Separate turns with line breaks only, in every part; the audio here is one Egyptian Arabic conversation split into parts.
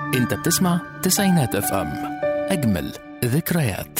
انت بتسمع تسعينات اف ام اجمل ذكريات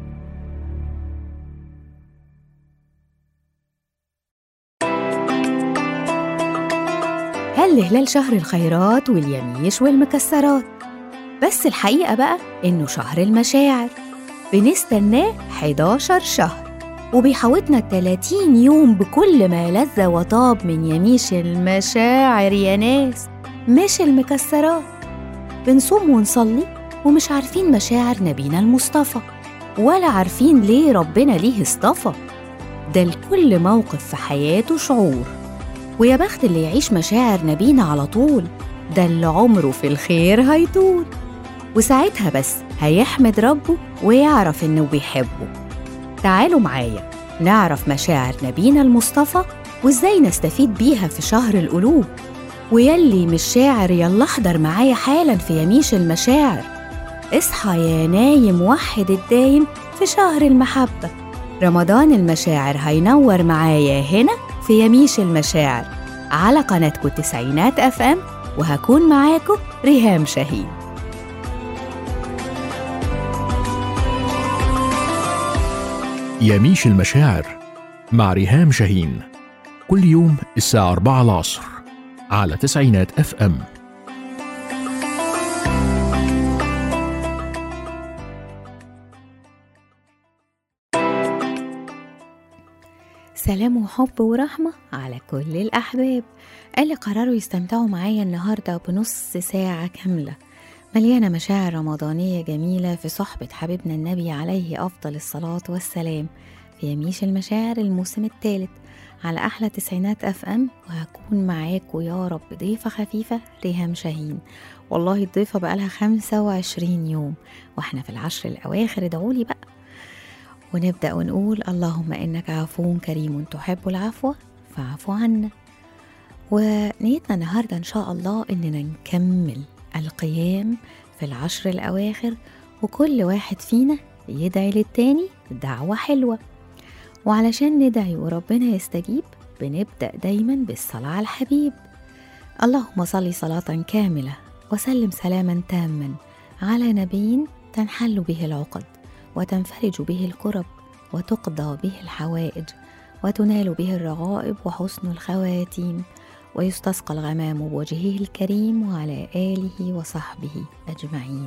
هل هلال شهر الخيرات واليميش والمكسرات بس الحقيقة بقى إنه شهر المشاعر بنستناه 11 شهر وبيحوطنا 30 يوم بكل ما لذ وطاب من يميش المشاعر يا ناس مش المكسرات بنصوم ونصلي ومش عارفين مشاعر نبينا المصطفى ولا عارفين ليه ربنا ليه اصطفى ده لكل موقف في حياته شعور ويا بخت اللي يعيش مشاعر نبينا على طول ده اللي عمره في الخير هيطول وساعتها بس هيحمد ربه ويعرف إنه بيحبه تعالوا معايا نعرف مشاعر نبينا المصطفى وإزاي نستفيد بيها في شهر القلوب ويلي مش شاعر يلا احضر معايا حالا في يميش المشاعر اصحى يا نايم وحد الدايم في شهر المحبة رمضان المشاعر هينور معايا هنا في يميش المشاعر على قناتكم التسعينات اف ام وهكون معاكم ريهام شاهين
يميش المشاعر مع ريهام شاهين كل يوم الساعة 4 العصر على تسعينات اف ام
سلام وحب ورحمة على كل الأحباب اللي قرروا يستمتعوا معايا النهاردة بنص ساعة كاملة مليانة مشاعر رمضانية جميلة في صحبة حبيبنا النبي عليه أفضل الصلاة والسلام في يميش المشاعر الموسم الثالث على أحلى تسعينات أف أم وهكون معاكم يا رب ضيفة خفيفة ريهام شاهين والله الضيفة بقالها خمسة وعشرين يوم واحنا في العشر الأواخر ادعولي بقى ونبدأ ونقول اللهم إنك عفو كريم تحب العفو فاعف عنا ونيتنا النهاردة إن شاء الله إننا نكمل القيام في العشر الأواخر وكل واحد فينا يدعي للتاني دعوة حلوة وعلشان ندعي وربنا يستجيب بنبدأ دايما بالصلاة على الحبيب اللهم صل صلاة كاملة وسلم سلاما تاما على نبي تنحل به العقد وتنفرج به الكرب وتقضى به الحوائج وتنال به الرغائب وحسن الخواتيم ويستسقى الغمام بوجهه الكريم وعلى آله وصحبه أجمعين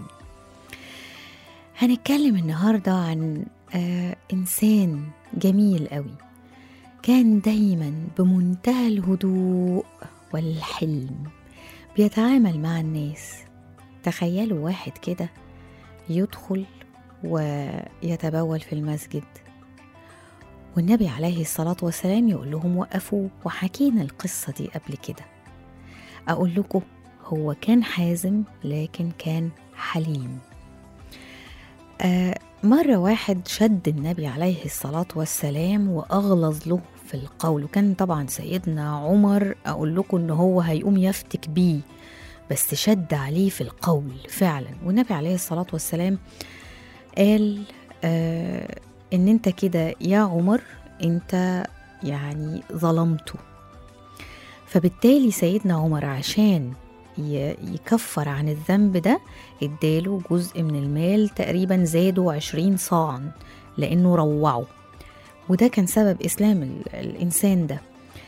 هنتكلم النهاردة عن آه إنسان جميل قوي كان دايما بمنتهى الهدوء والحلم بيتعامل مع الناس تخيلوا واحد كده يدخل ويتبول في المسجد والنبي عليه الصلاة والسلام يقول لهم وقفوا وحكينا القصة دي قبل كده أقول لكم هو كان حازم لكن كان حليم آه مرة واحد شد النبي عليه الصلاة والسلام وأغلظ له في القول وكان طبعا سيدنا عمر أقول لكم إن هو هيقوم يفتك بيه بس شد عليه في القول فعلا والنبي عليه الصلاة والسلام قال آه ان انت كده يا عمر انت يعني ظلمته فبالتالي سيدنا عمر عشان يكفر عن الذنب ده اداله جزء من المال تقريبا زادوا عشرين صاعا لانه روعه وده كان سبب اسلام الانسان ده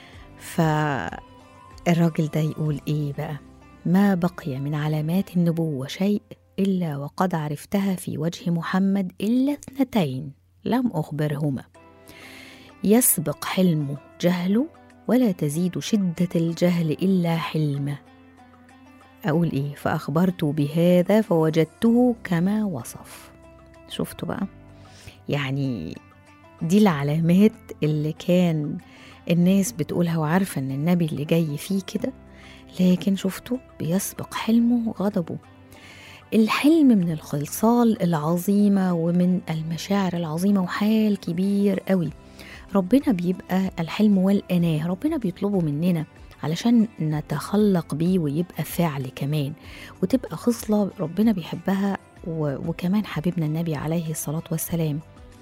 فالراجل ده يقول ايه بقى ما بقي من علامات النبوه شيء الا وقد عرفتها في وجه محمد الا اثنتين لم أخبرهما يسبق حلمه جهله ولا تزيد شدة الجهل إلا حلمه أقول إيه فأخبرت بهذا فوجدته كما وصف شفتوا بقى يعني دي العلامات اللي كان الناس بتقولها وعارفة إن النبي اللي جاي فيه كده لكن شفتوا بيسبق حلمه غضبه الحلم من الخلصال العظيمة ومن المشاعر العظيمة وحال كبير قوي ربنا بيبقى الحلم والأناه ربنا بيطلبه مننا علشان نتخلق بيه ويبقى فعل كمان وتبقى خصلة ربنا بيحبها وكمان حبيبنا النبي عليه الصلاة والسلام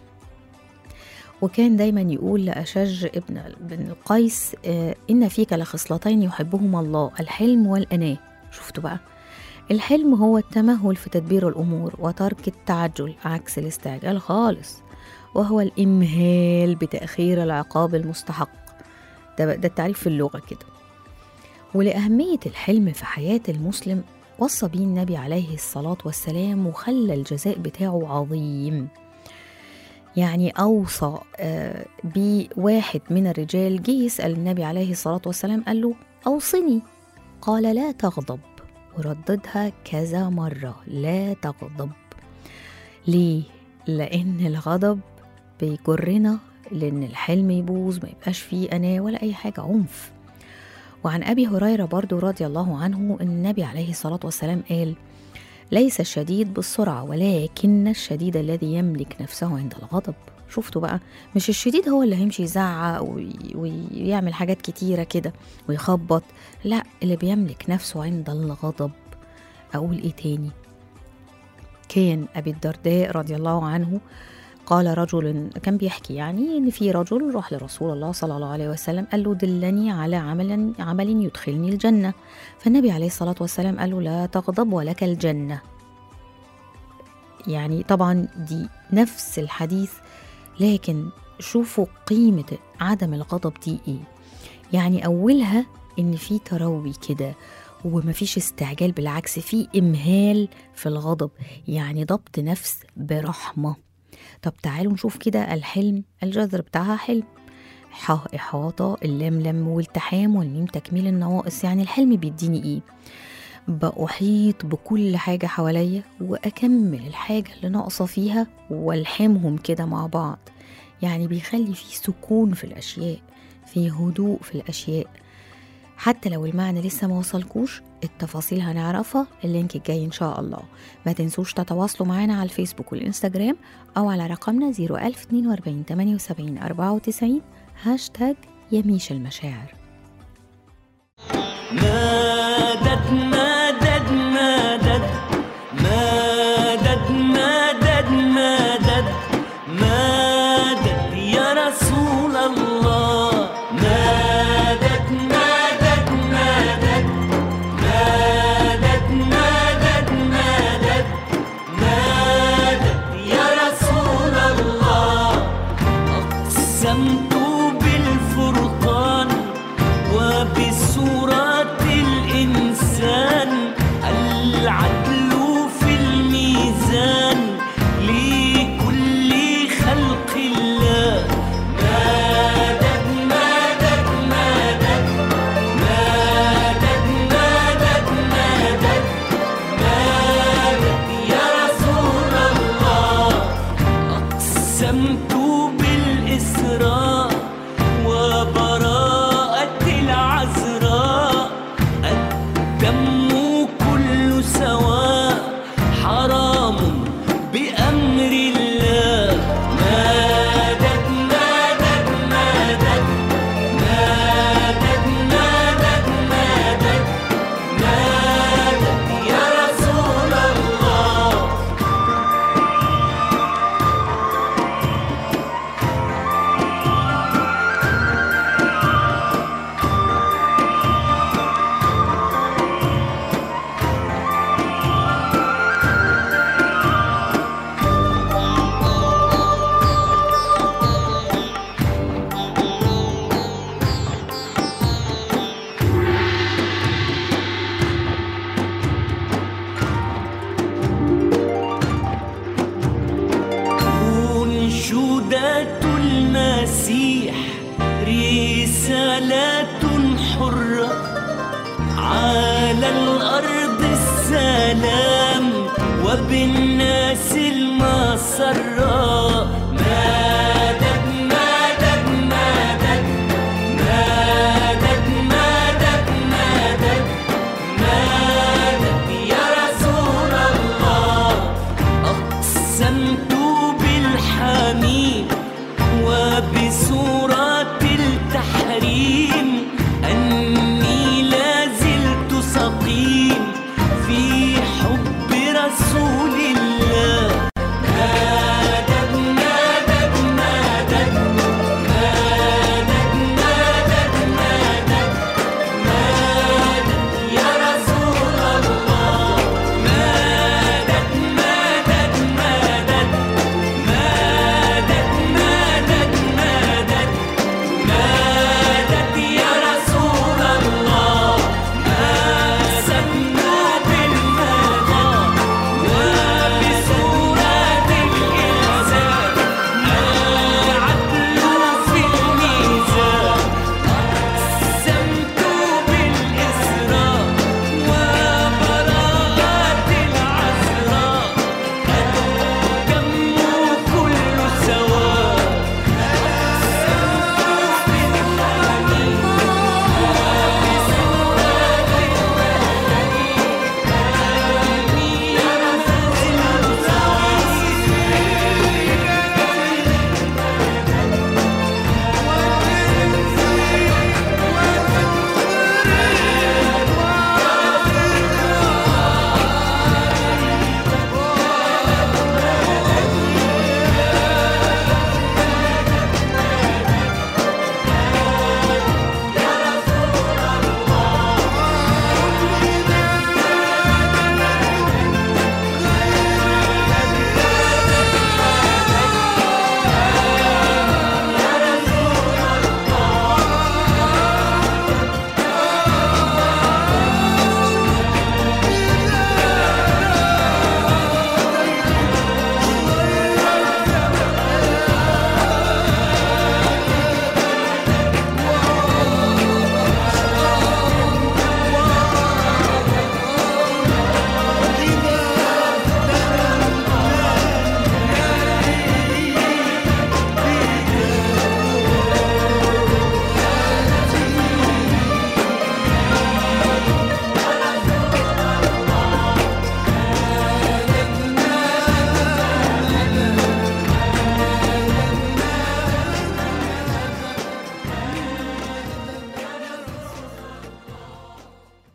وكان دايما يقول لأشج ابن بن القيس إن فيك لخصلتين يحبهما الله الحلم والأناه شفتوا بقى الحلم هو التمهل في تدبير الأمور وترك التعجل عكس الاستعجال خالص وهو الإمهال بتأخير العقاب المستحق ده, ده التعريف في اللغة كده ولأهمية الحلم في حياة المسلم وصى بيه النبي عليه الصلاة والسلام وخلى الجزاء بتاعه عظيم يعني أوصى آه، بواحد من الرجال جه يسأل النبي عليه الصلاة والسلام قال له أوصني قال لا تغضب ورددها كذا مرة لا تغضب ليه؟ لأن الغضب بيجرنا لأن الحلم يبوظ ما يبقاش فيه أنا ولا أي حاجة عنف وعن أبي هريرة برضو رضي الله عنه أن النبي عليه الصلاة والسلام قال ليس الشديد بالسرعة ولكن الشديد الذي يملك نفسه عند الغضب شفتوا بقى مش الشديد هو اللي هيمشي يزعق وي- ويعمل حاجات كتيرة كده ويخبط لا اللي بيملك نفسه عند الغضب أقول إيه تاني كان أبي الدرداء رضي الله عنه قال رجل كان بيحكي يعني ان في رجل راح لرسول الله صلى الله عليه وسلم قال له دلني على عمل عمل يدخلني الجنه فالنبي عليه الصلاه والسلام قال له لا تغضب ولك الجنه يعني طبعا دي نفس الحديث لكن شوفوا قيمه عدم الغضب دي ايه يعني اولها ان في تروي كده ومفيش استعجال بالعكس في امهال في الغضب يعني ضبط نفس برحمه طب تعالوا نشوف كده الحلم الجذر بتاعها حلم ح إحاطة اللام لم والتحام والميم تكميل النواقص يعني الحلم بيديني إيه بأحيط بكل حاجة حواليا وأكمل الحاجة اللي ناقصة فيها والحمهم كده مع بعض يعني بيخلي في سكون في الأشياء في هدوء في الأشياء حتى لو المعنى لسه ما وصلكوش التفاصيل هنعرفها اللينك الجاي إن شاء الله ما تنسوش تتواصلوا معنا على الفيسبوك والإنستجرام أو على رقمنا 01042 78 94 هاشتاج يميش المشاعر
مدد مدد مدد مدد مدد مدد مدد يا رسول الله مدد مدد مدد مدد مدد مدد مدد يا رسول الله أقسمت بالفرقان وبسورة الإنسان العدل في الميزان لكل خلق الله مدد مدد مدد مدد مدد مدد مدد يا رسول الله أقسمت بالإسراء وبراءة العذراء الدم كل سواء حرام بأمر الله مدد مدد مدد مدد مدد مدد مدد يا رسول الله أنشودة المسيح رسالة حرة على الأرض السلام وبالناس المسرة مدد مدد مدد مدد مدد مدد مدد يا رسول الله أقسمت بالحميم وبسورة التحريم أني لا زلت سقيم في حب رسول الله مدد مدد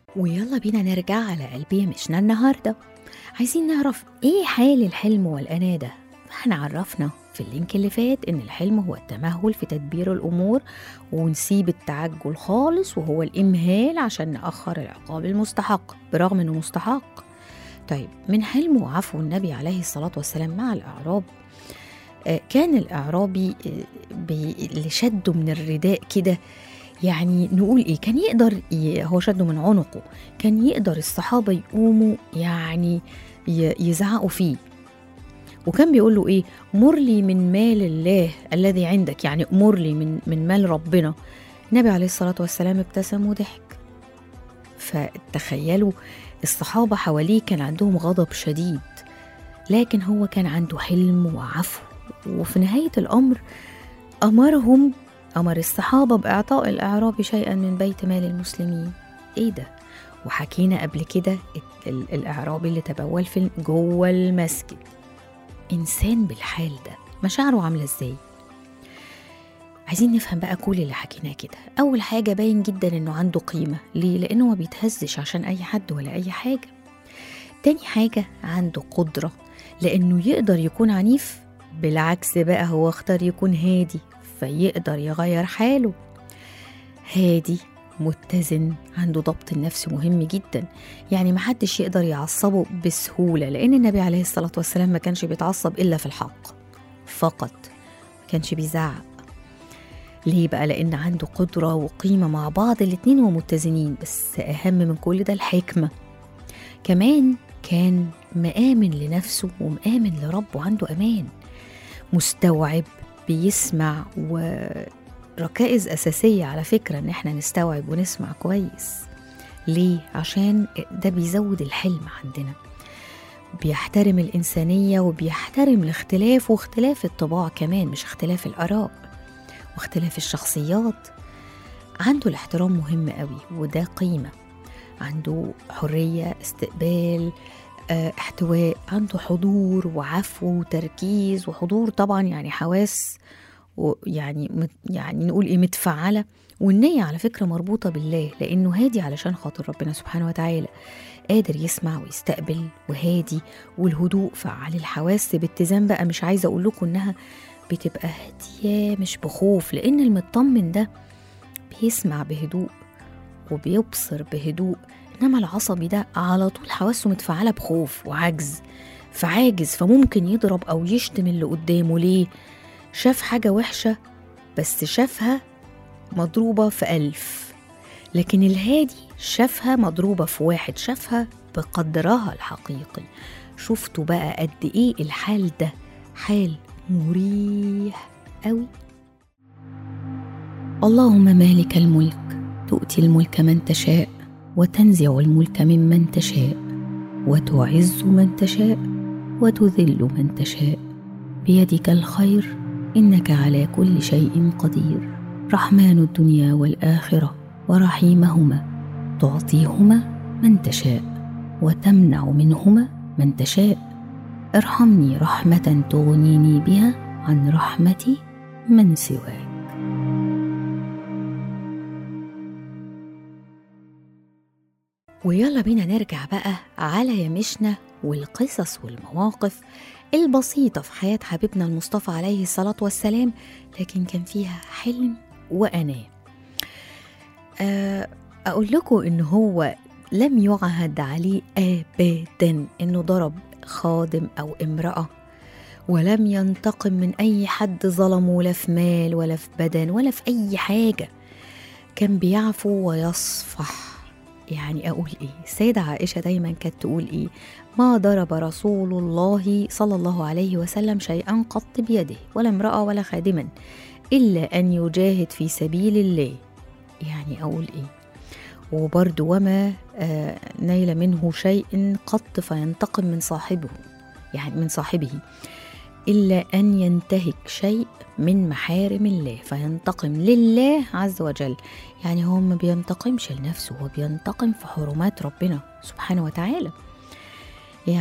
ويلا بينا نرجع على قلبي مشنا النهاردة عايزين نعرف ايه حال الحلم والأناة ده احنا عرفنا في اللينك اللي فات ان الحلم هو التمهل في تدبير الامور ونسيب التعجل خالص وهو الامهال عشان ناخر العقاب المستحق برغم انه مستحق طيب من حلم وعفو النبي عليه الصلاه والسلام مع الاعراب آه، كان الاعرابي آه، بي- اللي شده من الرداء كده يعني نقول ايه كان يقدر ي- هو شده من عنقه كان يقدر الصحابه يقوموا يعني ي- يزعقوا فيه وكان بيقول له ايه مر لي من مال الله الذي عندك يعني مر لي من من مال ربنا النبي عليه الصلاه والسلام ابتسم وضحك فتخيلوا الصحابه حواليه كان عندهم غضب شديد لكن هو كان عنده حلم وعفو وفي نهايه الامر امرهم امر الصحابه باعطاء الاعرابي شيئا من بيت مال المسلمين ايه ده وحكينا قبل كده ال- ال- الاعرابي اللي تبول في جوه المسجد إنسان بالحال ده مشاعره عاملة إزاي؟ عايزين نفهم بقى كل اللي حكيناه كده أول حاجة باين جدا إنه عنده قيمة ليه؟ لأنه ما بيتهزش عشان أي حد ولا أي حاجة تاني حاجة عنده قدرة لأنه يقدر يكون عنيف بالعكس بقى هو اختار يكون هادي فيقدر يغير حاله هادي متزن عنده ضبط النفس مهم جدا يعني محدش يقدر يعصبه بسهولة لأن النبي عليه الصلاة والسلام ما كانش بيتعصب إلا في الحق فقط ما كانش بيزعق ليه بقى لأن عنده قدرة وقيمة مع بعض الاتنين ومتزنين بس أهم من كل ده الحكمة كمان كان مآمن لنفسه ومآمن لربه عنده أمان مستوعب بيسمع وركائز أساسية على فكرة إن احنا نستوعب ونسمع كويس ليه؟ عشان ده بيزود الحلم عندنا بيحترم الإنسانية وبيحترم الاختلاف واختلاف الطباع كمان مش اختلاف الآراء واختلاف الشخصيات عنده الاحترام مهم قوي وده قيمة عنده حرية استقبال آه، احتواء عنده حضور وعفو وتركيز وحضور طبعا يعني حواس ويعني مت- يعني نقول ايه متفعله والنية على فكرة مربوطة بالله لأنه هادي علشان خاطر ربنا سبحانه وتعالى قادر يسمع ويستقبل وهادي والهدوء فعال الحواس باتزان بقى مش عايزة أقول لكم إنها بتبقى هادية مش بخوف لأن المطمن ده بيسمع بهدوء وبيبصر بهدوء إنما العصبي ده على طول حواسه متفعلة بخوف وعجز فعاجز فممكن يضرب أو يشتم اللي قدامه ليه شاف حاجة وحشة بس شافها مضروبة في ألف لكن الهادي شافها مضروبة في واحد شافها بقدرها الحقيقي شفتوا بقى قد إيه الحال ده حال مريح أوي اللهم مالك الملك تؤتي الملك من تشاء وتنزع الملك ممن تشاء وتعز من تشاء وتذل من تشاء بيدك الخير انك على كل شيء قدير رحمن الدنيا والاخره ورحيمهما تعطيهما من تشاء وتمنع منهما من تشاء ارحمني رحمه تغنيني بها عن رحمه من سواك ويلا بينا نرجع بقى على يمشنا والقصص والمواقف البسيطة في حياة حبيبنا المصطفى عليه الصلاة والسلام لكن كان فيها حلم وأناة آه، أقول لكم إن هو لم يعهد عليه أبدا إنه ضرب خادم أو امرأة ولم ينتقم من أي حد ظلمه لا في مال ولا في بدن ولا في أي حاجة كان بيعفو ويصفح يعني أقول إيه السيدة عائشة دايما كانت تقول إيه ما ضرب رسول الله صلى الله عليه وسلم شيئا قط بيده ولا امرأة ولا خادما إلا أن يجاهد في سبيل الله يعني أقول إيه وبرضه وما آه نيل منه شيء قط فينتقم من صاحبه يعني من صاحبه إلا أن ينتهك شيء من محارم الله فينتقم لله عز وجل يعني هو ما بينتقمش لنفسه هو بينتقم في حرمات ربنا سبحانه وتعالى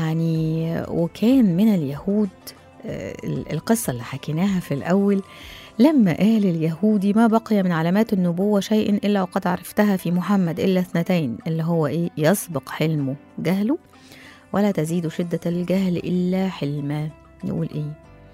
يعني وكان من اليهود آه، القصة اللي حكيناها في الأول لما قال اليهودي ما بقي من علامات النبوة شيء إلا وقد عرفتها في محمد إلا اثنتين اللي هو إيه يسبق حلمه جهله ولا تزيد شدة الجهل إلا حلما نقول إيه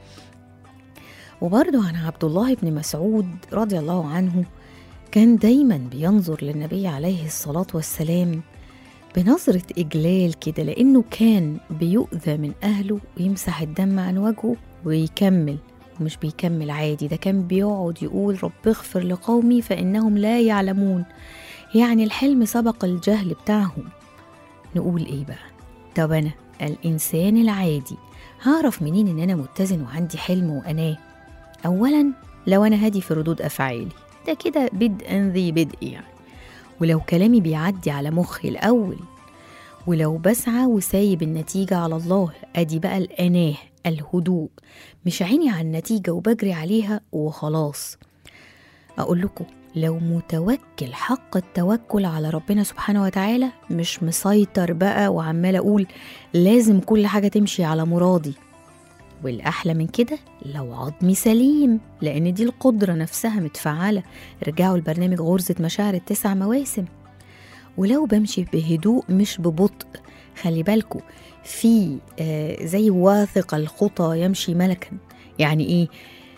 وبرضه عن عبد الله بن مسعود رضي الله عنه كان دايما بينظر للنبي عليه الصلاة والسلام بنظرة إجلال كده لأنه كان بيؤذى من أهله ويمسح الدم عن وجهه ويكمل ومش بيكمل عادي ده كان بيقعد يقول رب اغفر لقومي فإنهم لا يعلمون يعني الحلم سبق الجهل بتاعهم نقول إيه بقى طب أنا الإنسان العادي هعرف منين إن أنا متزن وعندي حلم وأناه أولا لو أنا هادي في ردود أفعالي ده كده بدءا ذي بدء يعني ولو كلامي بيعدي على مخي الأول ولو بسعى وسايب النتيجة على الله أدي بقى الأناه الهدوء مش عيني على النتيجة وبجري عليها وخلاص أقول لكم لو متوكل حق التوكل على ربنا سبحانه وتعالى مش مسيطر بقى وعمال أقول لازم كل حاجة تمشي على مرادي والأحلى من كده لو عظمي سليم لأن دي القدرة نفسها متفعلة رجعوا البرنامج غرزة مشاعر التسع مواسم ولو بمشي بهدوء مش ببطء خلي بالكوا في آه زي واثق الخطى يمشي ملكا يعني ايه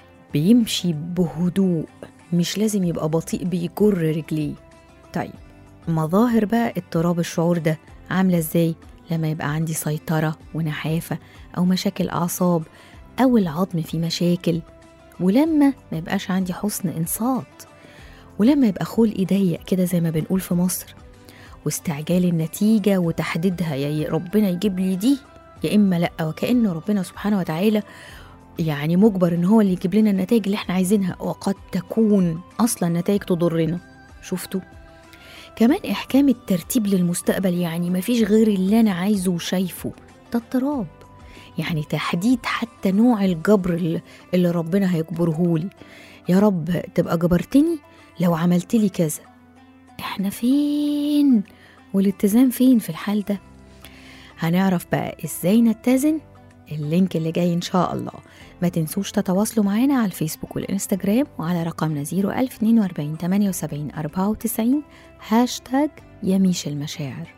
بيمشي بهدوء مش لازم يبقى بطيء بيجر رجليه طيب مظاهر بقى اضطراب الشعور ده عاملة ازاي لما يبقى عندي سيطرة ونحافة أو مشاكل أعصاب أو العظم فيه مشاكل ولما ما يبقاش عندي حسن إنصات ولما يبقى خلقي ضيق كده زي ما بنقول في مصر واستعجال النتيجة وتحديدها يا ربنا يجيب لي دي يا إما لأ وكأن ربنا سبحانه وتعالى يعني مجبر إن هو اللي يجيب لنا النتائج اللي إحنا عايزينها وقد تكون أصلا نتائج تضرنا شفتوا كمان إحكام الترتيب للمستقبل يعني مفيش غير اللي أنا عايزه وشايفه ده اضطراب يعني تحديد حتى نوع الجبر اللي- اللي ربنا هيجبرهولي يا رب تبقى جبرتني لو عملت لي كذا احنا فين والاتزان فين في الحال ده هنعرف بقى ازاي نتزن اللينك اللي جاي ان شاء الله ما تنسوش تتواصلوا معانا على الفيسبوك والانستجرام وعلى رقمنا 01042 78 94 هاشتاج يميش المشاعر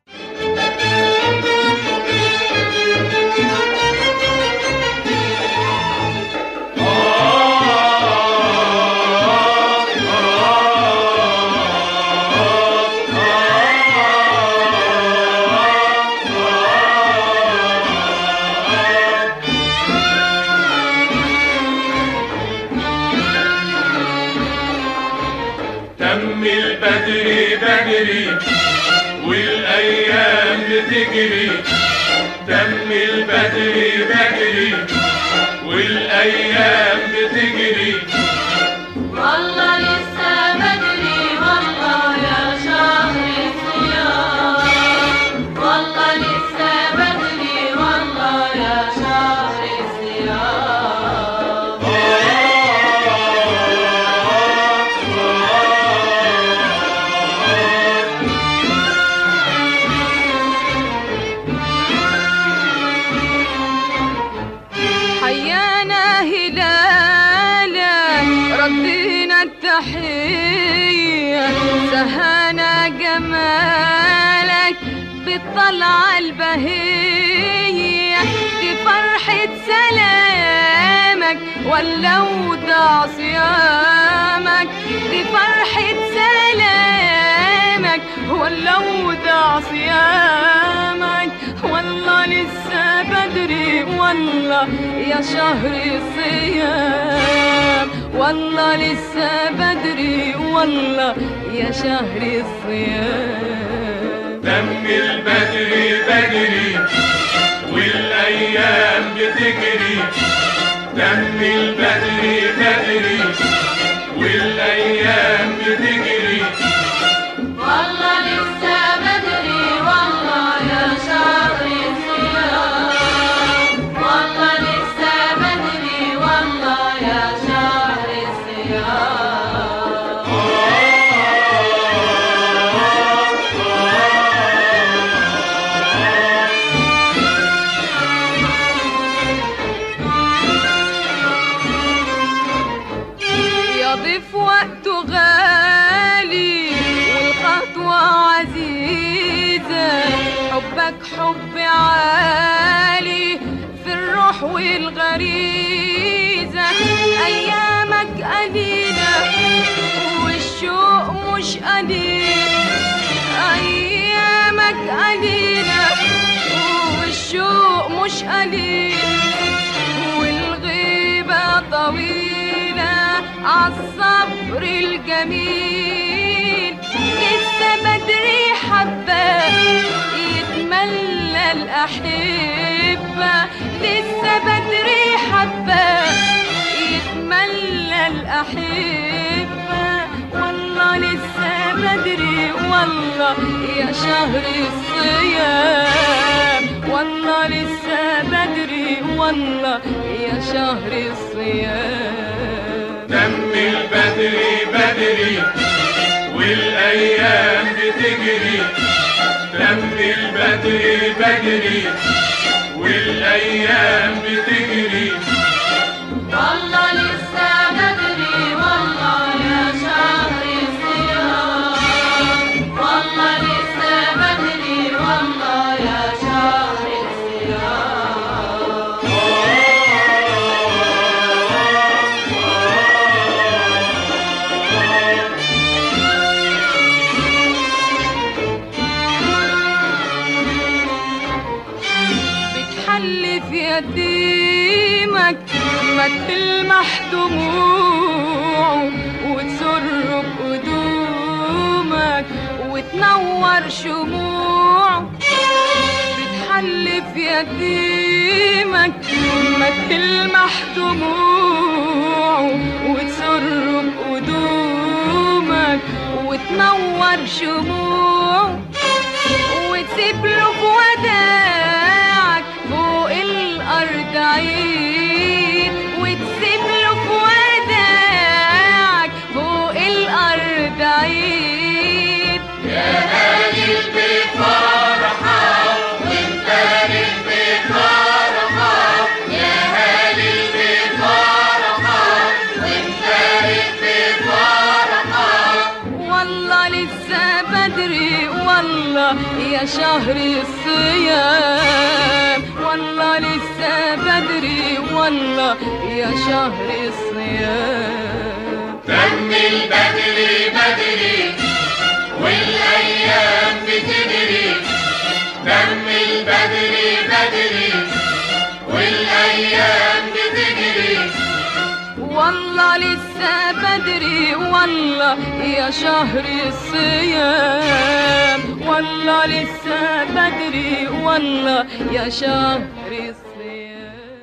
تم البدري بدري والايام بتجري تم البدري بدري والايام بتجري
والله لسه بدري والله يا شهر الصيام والله لسه بدري والله يا شهر الصيام حيانا هلالا ردينا التحية سهانا جمالك بالطلعة البهية دي فرحة سلامك ولا ودع صيامك دي فرحة سلامك ولا ودع صيامك والله لسه بدري والله يا شهر الصيام والله لسه بدري والله يا شهر الصيام
تم البدري بدري والايام بتجري تم البدري بدري والايام بتجري
والله لسه بدري والله يا شهر الصيام والله لسه بدري والله يا شهر الصيام
لك حب عالي في الروح والغريزة أيامك قليلة والشوق مش قليل أيامك قليلة والشوق مش قليل والغيبة طويلة عالصبر الجميل لسه بدري حبة يتملى الأحبة لسه بدري حبة يتملى الأحبة والله لسه بدري والله يا شهر الصيام والله لسه بدري والله يا شهر الصيام
دم البدري بدري والايام بتجري دم البدري بدري والايام بتجري
والله لسه بدري والله يا شهر الصيام والله لسه بدري والله يا شهر الصيام
بتحلف يتيمك ما تلمح دموعه وتسر بقدومك وتنور شموعه بتحلف يتيمك ما تلمح دموعه وتسر بقدومك وتنور شموعه وتسيب له في وداعك فوق الأرض عيد وتسيب له في وداعك فوق الأرض عيد والله لسه بدري والله يا شهر الصيام والله لسه بدري والله يا شهر الصيام
دم البدري بدري والايام بتجري دم البدري بدري والايام بتجري
والله لسه بدري والله يا شهر الصيام والله لسه بدري والله يا شهر الصيام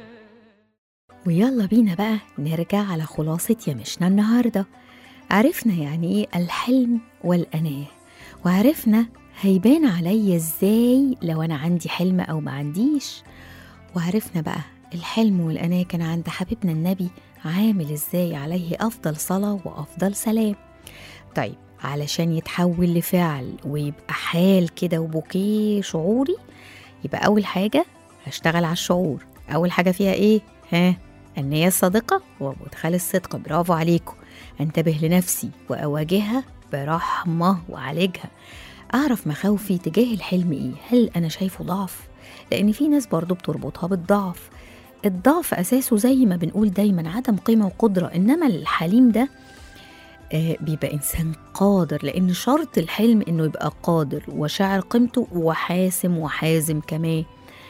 ويلا بينا بقى نرجع على خلاصة يمشنا النهاردة عرفنا يعني ايه الحلم والأناة وعرفنا هيبان عليا ازاي لو أنا عندي حلم أو ما عنديش وعرفنا بقى الحلم والأناة كان عند حبيبنا النبي عامل ازاي عليه أفضل صلاة وأفضل سلام طيب علشان يتحول لفعل ويبقى حال كده وبوكيه شعوري يبقى أول حاجة هشتغل على الشعور أول حاجة فيها إيه؟ ها النية الصادقة ومدخل الصدق برافو عليكم انتبه لنفسي وأواجهها برحمة وأعالجها أعرف مخاوفي تجاه الحلم إيه هل أنا شايفه ضعف؟ لأن في ناس برضو بتربطها بالضعف الضعف أساسه زي ما بنقول دايما عدم قيمة وقدرة إنما الحليم ده آه، بيبقى إنسان قادر لأن شرط الحلم إنه يبقى قادر وشاعر قيمته وحاسم وحازم كمان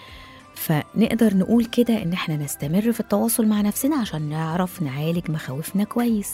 فنقدر نقول كده إن إحنا نستمر في التواصل مع نفسنا عشان نعرف نعالج مخاوفنا كويس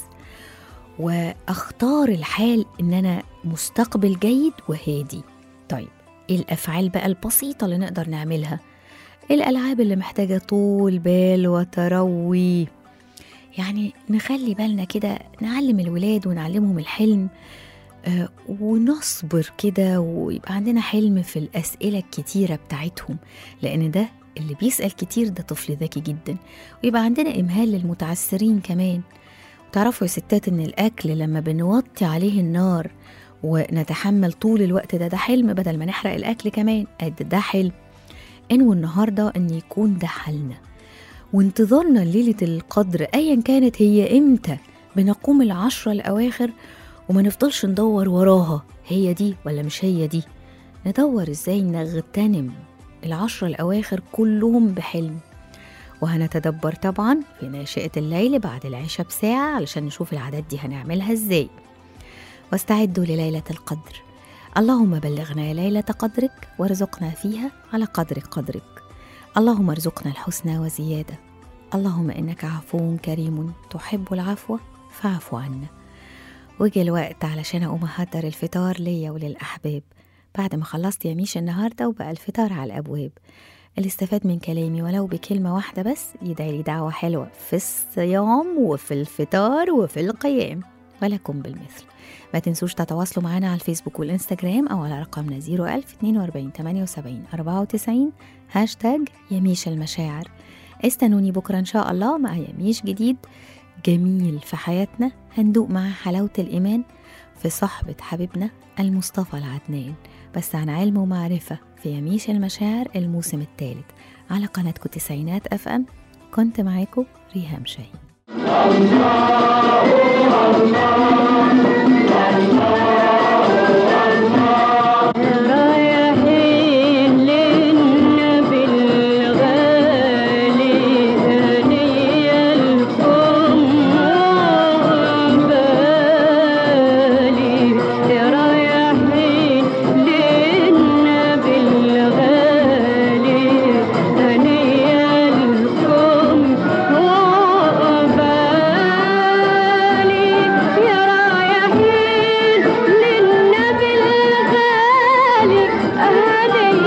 وأختار الحال إن أنا مستقبل جيد وهادي طيب إيه الأفعال بقى البسيطة اللي نقدر نعملها الألعاب اللي محتاجة طول بال وتروي يعني نخلي بالنا كده نعلم الولاد ونعلمهم الحلم آه، ونصبر كده ويبقى عندنا حلم في الأسئلة الكتيرة بتاعتهم لأن ده اللي بيسأل كتير ده طفل ذكي جدا ويبقى عندنا إمهال للمتعسرين كمان تعرفوا يا ستات إن الأكل لما بنوطي عليه النار ونتحمل طول الوقت ده ده حلم بدل ما نحرق الأكل كمان قد ده حلم انوي النهاردة أن يكون ده حالنا وانتظارنا ليلة القدر أيا كانت هي إمتى بنقوم العشرة الأواخر وما نفضلش ندور وراها هي دي ولا مش هي دي ندور ازاي نغتنم العشر الأواخر كلهم بحلم وهنتدبر طبعا في ناشئة الليل بعد العشاء بساعة علشان نشوف العادات دي هنعملها ازاي واستعدوا لليلة القدر اللهم بلغنا ليلة قدرك وارزقنا فيها على قدر قدرك اللهم ارزقنا الحسنى وزيادة اللهم إنك عفو كريم تحب العفو فاعف عنا وجه الوقت علشان أقوم أحضر الفطار ليا وللأحباب بعد ما خلصت يا ميش النهاردة وبقى الفطار على الأبواب اللي استفاد من كلامي ولو بكلمة واحدة بس يدعي لي دعوة حلوة في الصيام وفي الفطار وفي القيام ولكم بالمثل ما تنسوش تتواصلوا معنا على الفيسبوك والإنستجرام أو على رقمنا 01000 42 78 94 هاشتاج يميش المشاعر استنوني بكرة إن شاء الله مع يميش جديد جميل في حياتنا هندوق معاه حلاوة الإيمان في صحبة حبيبنا المصطفى العدنان بس عن علم ومعرفة في يميش المشاعر الموسم الثالث على قناتكم تسعينات أف أم كنت معاكم ريهام شاهين
رايحين للنبي الغالي هنيا لكم بالي رايحين للنبي الغالي هنيا لكم بالي يا رايحين للنبي الغالي هنيا